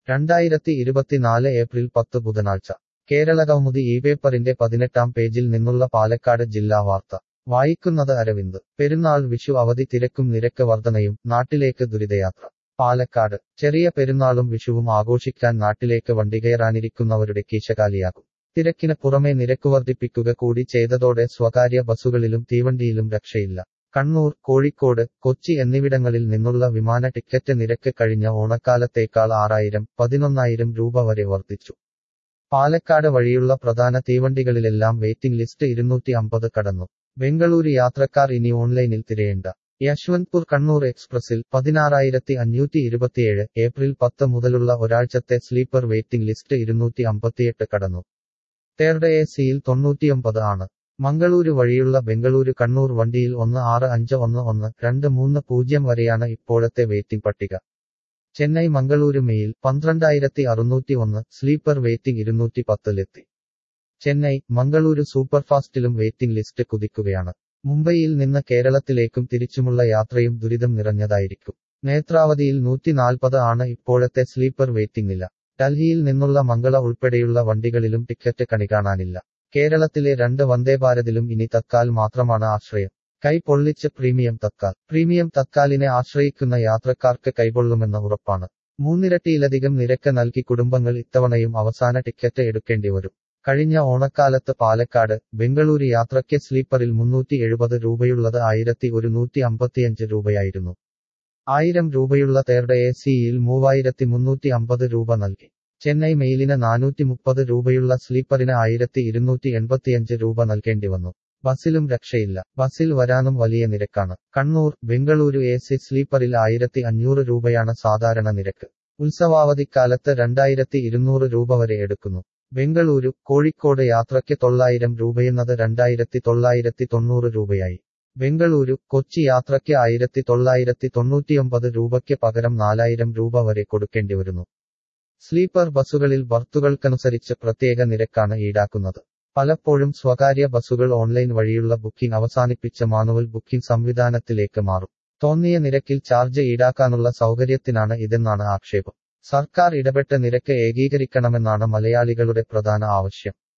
രണ്ടായിരത്തി ഇരുപത്തിനാല് ഏപ്രിൽ പത്ത് ബുധനാഴ്ച കേരളകൗമുദി ഈ പേപ്പറിന്റെ പതിനെട്ടാം പേജിൽ നിന്നുള്ള പാലക്കാട് ജില്ലാ വാർത്ത വായിക്കുന്നത് അരവിന്ദ് പെരുന്നാൾ വിഷു അവധി തിരക്കും നിരക്ക് വർധനയും നാട്ടിലേക്ക് ദുരിതയാത്ര പാലക്കാട് ചെറിയ പെരുന്നാളും വിഷുവും ആഘോഷിക്കാൻ നാട്ടിലേക്ക് വണ്ടി കയറാനിരിക്കുന്നവരുടെ കീശകാലിയാകും തിരക്കിന് പുറമെ നിരക്ക് വർദ്ധിപ്പിക്കുക കൂടി ചെയ്തതോടെ സ്വകാര്യ ബസ്സുകളിലും തീവണ്ടിയിലും രക്ഷയില്ല കണ്ണൂർ കോഴിക്കോട് കൊച്ചി എന്നിവിടങ്ങളിൽ നിന്നുള്ള വിമാന ടിക്കറ്റ് നിരക്ക് കഴിഞ്ഞ ഓണക്കാലത്തേക്കാൾ ആറായിരം പതിനൊന്നായിരം രൂപ വരെ വർദ്ധിച്ചു പാലക്കാട് വഴിയുള്ള പ്രധാന തീവണ്ടികളിലെല്ലാം വെയിറ്റിംഗ് ലിസ്റ്റ് ഇരുന്നൂറ്റി അമ്പത് കടന്നു ബംഗളൂരു യാത്രക്കാർ ഇനി ഓൺലൈനിൽ തിരയേണ്ട യശ്വന്ത്പൂർ കണ്ണൂർ എക്സ്പ്രസിൽ പതിനാറായിരത്തി അഞ്ഞൂറ്റി ഇരുപത്തിയേഴ് ഏപ്രിൽ പത്ത് മുതലുള്ള ഒരാഴ്ചത്തെ സ്ലീപ്പർ വെയിറ്റിംഗ് ലിസ്റ്റ് ഇരുന്നൂറ്റി അമ്പത്തിയെട്ട് കടന്നു തേർഡ് എ സിയിൽ തൊണ്ണൂറ്റിയൊമ്പത് ആണ് മംഗളൂരു വഴിയുള്ള ബംഗളൂരു കണ്ണൂർ വണ്ടിയിൽ ഒന്ന് ആറ് അഞ്ച് ഒന്ന് ഒന്ന് രണ്ട് മൂന്ന് പൂജ്യം വരെയാണ് ഇപ്പോഴത്തെ വെയിറ്റിംഗ് പട്ടിക ചെന്നൈ മംഗളൂരു മെയിൽ പന്ത്രണ്ടായിരത്തി അറുന്നൂറ്റി ഒന്ന് സ്ലീപ്പർ വെയിറ്റിംഗ് ഇരുന്നൂറ്റി പത്തിലെത്തി ചെന്നൈ മംഗളൂരു സൂപ്പർഫാസ്റ്റിലും വെയിറ്റിംഗ് ലിസ്റ്റ് കുതിക്കുകയാണ് മുംബൈയിൽ നിന്ന് കേരളത്തിലേക്കും തിരിച്ചുമുള്ള യാത്രയും ദുരിതം നിറഞ്ഞതായിരിക്കും നേത്രാവതിയിൽ നൂറ്റി നാൽപ്പത് ആണ് ഇപ്പോഴത്തെ സ്ലീപ്പർ വെയിറ്റിംഗ് നില ഡൽഹിയിൽ നിന്നുള്ള മംഗള ഉൾപ്പെടെയുള്ള വണ്ടികളിലും ടിക്കറ്റ് കണി കാണാനില്ല കേരളത്തിലെ രണ്ട് വന്ദേഭാരതിലും ഇനി തത്കാൽ മാത്രമാണ് ആശ്രയം കൈ പൊള്ളിച്ച് പ്രീമിയം തത്കാൽ പ്രീമിയം തത്കാലിനെ ആശ്രയിക്കുന്ന യാത്രക്കാർക്ക് കൈപൊള്ളുമെന്ന ഉറപ്പാണ് മൂന്നിരട്ടിയിലധികം നിരക്ക് നൽകി കുടുംബങ്ങൾ ഇത്തവണയും അവസാന ടിക്കറ്റ് എടുക്കേണ്ടി വരും കഴിഞ്ഞ ഓണക്കാലത്ത് പാലക്കാട് ബംഗളൂരു യാത്രയ്ക്ക് സ്ലീപ്പറിൽ മുന്നൂറ്റി എഴുപത് രൂപയുള്ളത് ആയിരത്തി ഒരുന്നൂറ്റി അമ്പത്തിയഞ്ച് രൂപയായിരുന്നു ആയിരം രൂപയുള്ള തേർഡ് എ സിയിൽ മൂവായിരത്തി മുന്നൂറ്റി അമ്പത് രൂപ നൽകി ചെന്നൈ മെയിലിന് നാനൂറ്റി മുപ്പത് രൂപയുള്ള സ്ലീപ്പറിന് ആയിരത്തി ഇരുന്നൂറ്റി എൺപത്തിയഞ്ച് രൂപ നൽകേണ്ടി വന്നു ബസ്സിലും രക്ഷയില്ല ബസ്സിൽ വരാനും വലിയ നിരക്കാണ് കണ്ണൂർ ബംഗളൂരു എ സി സ്ലീപ്പറിൽ ആയിരത്തി അഞ്ഞൂറ് രൂപയാണ് സാധാരണ നിരക്ക് ഉത്സവാവധിക്കാലത്ത് രണ്ടായിരത്തി ഇരുന്നൂറ് രൂപ വരെ എടുക്കുന്നു ബംഗളൂരു കോഴിക്കോട് യാത്രയ്ക്ക് തൊള്ളായിരം രൂപയെന്നത് രണ്ടായിരത്തി തൊള്ളായിരത്തി തൊണ്ണൂറ് രൂപയായി ബംഗളൂരു കൊച്ചി യാത്രയ്ക്ക് ആയിരത്തി തൊള്ളായിരത്തി തൊണ്ണൂറ്റിയൊമ്പത് രൂപയ്ക്ക് പകരം നാലായിരം രൂപ വരെ കൊടുക്കേണ്ടി വരുന്നു സ്ലീപ്പർ ബസ്സുകളിൽ ബർത്തുകൾക്കനുസരിച്ച് പ്രത്യേക നിരക്കാണ് ഈടാക്കുന്നത് പലപ്പോഴും സ്വകാര്യ ബസ്സുകൾ ഓൺലൈൻ വഴിയുള്ള ബുക്കിംഗ് അവസാനിപ്പിച്ച് മാനുവൽ ബുക്കിംഗ് സംവിധാനത്തിലേക്ക് മാറും തോന്നിയ നിരക്കിൽ ചാർജ് ഈടാക്കാനുള്ള സൗകര്യത്തിനാണ് ഇതെന്നാണ് ആക്ഷേപം സർക്കാർ ഇടപെട്ട് നിരക്ക് ഏകീകരിക്കണമെന്നാണ് മലയാളികളുടെ പ്രധാന ആവശ്യം